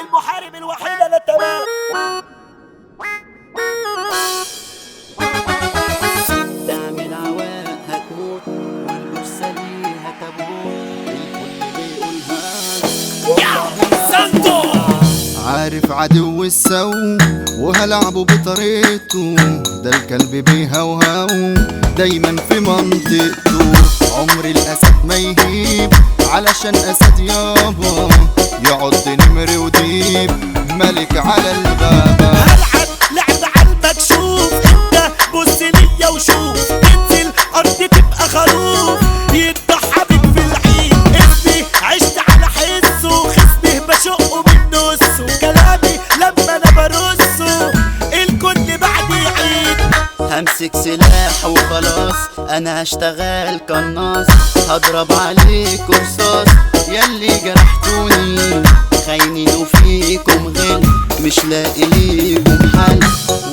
المحارب الوحيد انا تمام تعمل عواء هتموت والجثة ليها تابوت الكل بيقولها سانتو عارف عدو السو وهلعبه بطريقته ده الكلب بيهوهو دايما في منطقته عمر الاسد ما يهيب علشان اسد يابا يقعد نمر وديب ملك على الغابة هلعب لعب على المكشوف انت بص ليا وشوف تنزل ارض تبقى خروف يضحى بيك في العيد اسمي عشت على حسه خصمي بشقه من نصه كلامي لما انا برصه الكل بعد يعيد همسك سلاح وخلاص انا هشتغل قناص هضرب عليك رصاص ياللي جرحتوني خاينين وفيكم غل مش لاقي ليكم حل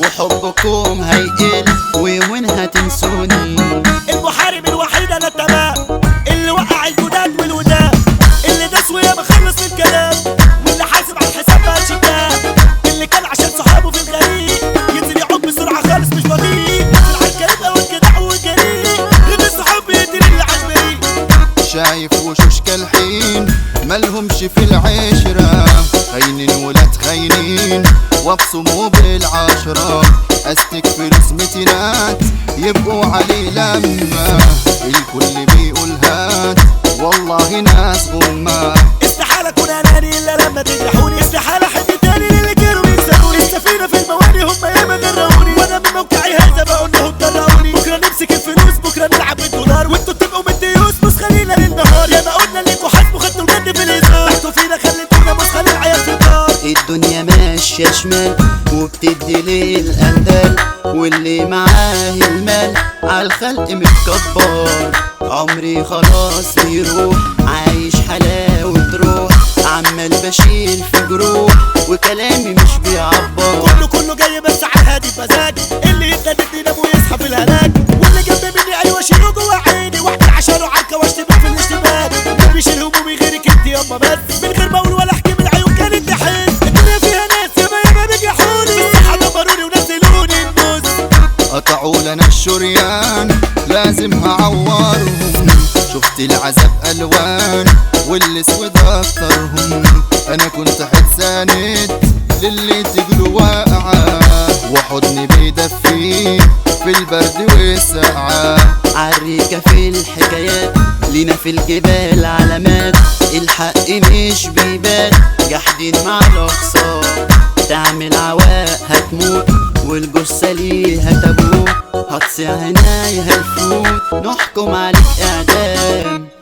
وحبكم هيقل ويومين هتنسوني المحارب الوحيد انا تمام اللي وقع الجداد والوداد اللي داس ويا مخلص من الكلام واللي حاسب على الحساب بقى شكاب اللي كان عشان صحابه في الغريق ينزل يعوق بسرعه خالص مش بطيء العركات او الجدع والجريء غير الصحاب بيقتل اللي عالبريء شايف وشوش كالحين ملهمش في العشرة خاينين ولاد خاينين وابصموا بالعشرة استك فلوس متينات يبقوا عليه لما الكل بيقول هات والله ناس غمة استحالة اكون اناني الا لما تجرحوني استحالة احب تاني للي كانوا بيكسروني السفينة في المواني هم ياما غرقوني وانا من موقعي هذا بقول لهم جرقوني بكرة نمسك الفلوس بكرة نلعب بالدولار وانتوا تبقوا من ديوس مسخة لينا للنهار يا ما قلنا ليكوا حاسبوا خدتوا الجد في الهزار تحتوا فينا خليتونا مسخة للعيال في الدار الدنيا ماشية شمال وبتدي للأندال واللي معاه المال عالخلق متكبر عمري خلاص بيروح عايش حلاوة روح عمال بشيل في جروح وكلامي مش بيعبر كله كله جاي بس على الهادي بمزاج اللي يتندد ينام ويصحى في الهلاك واللي جنب مني ايوه شيله جوه عيني واحد عشانه عركه واشتبك في الاشتباك ما بيشيل همومي غيرك انت ياما بس من غير ما اقول ولا احكي من عيون كانت تحس الدنيا فيها ناس ياما ياما بيجرحوني الصحه دمروني ونزلوني النص قطعوا لنا الشريان لازم هعورهم شفت العذاب الوان والاسود اكترهم انا كنت حساند للي تجروا واقعة وحضني بيدفيه في البرد والسقعة عريكة في الحكايات لينا في الجبال علامات الحق مش بيبان جاحدين مع الأقصار تعمل عواء هتموت والجثة ليها تابوت هتصيع هنايا هالفوت نحكم عليك إعدام